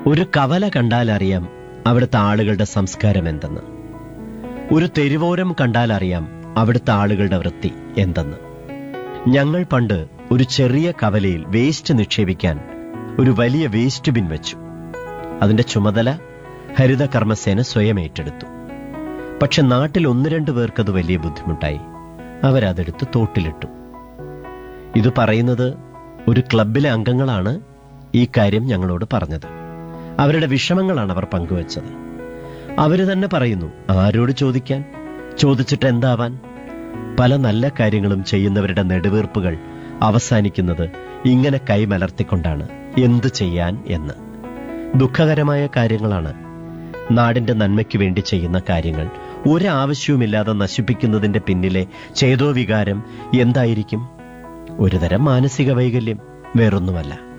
ഒരു കവല കണ്ടാൽ അറിയാം അവിടുത്തെ ആളുകളുടെ സംസ്കാരം എന്തെന്ന് ഒരു തെരുവോരം കണ്ടാൽ അറിയാം അവിടുത്തെ ആളുകളുടെ വൃത്തി എന്തെന്ന് ഞങ്ങൾ പണ്ട് ഒരു ചെറിയ കവലയിൽ വേസ്റ്റ് നിക്ഷേപിക്കാൻ ഒരു വലിയ വേസ്റ്റ് ബിൻ വെച്ചു അതിന്റെ ചുമതല ഹരിത കർമ്മസേന സ്വയം ഏറ്റെടുത്തു പക്ഷെ നാട്ടിൽ ഒന്ന് രണ്ട് പേർക്കത് വലിയ ബുദ്ധിമുട്ടായി അവരതെടുത്ത് തോട്ടിലിട്ടു ഇത് പറയുന്നത് ഒരു ക്ലബിലെ അംഗങ്ങളാണ് ഈ കാര്യം ഞങ്ങളോട് പറഞ്ഞത് അവരുടെ വിഷമങ്ങളാണ് അവർ പങ്കുവച്ചത് അവര് തന്നെ പറയുന്നു ആരോട് ചോദിക്കാൻ ചോദിച്ചിട്ട് എന്താവാൻ പല നല്ല കാര്യങ്ങളും ചെയ്യുന്നവരുടെ നെടുവീർപ്പുകൾ അവസാനിക്കുന്നത് ഇങ്ങനെ കൈമലർത്തിക്കൊണ്ടാണ് എന്തു ചെയ്യാൻ എന്ന് ദുഃഖകരമായ കാര്യങ്ങളാണ് നാടിന്റെ നന്മയ്ക്ക് വേണ്ടി ചെയ്യുന്ന കാര്യങ്ങൾ ഒരാവശ്യവുമില്ലാതെ നശിപ്പിക്കുന്നതിന്റെ പിന്നിലെ ചേതോ വികാരം എന്തായിരിക്കും ഒരുതരം മാനസിക വൈകല്യം വേറൊന്നുമല്ല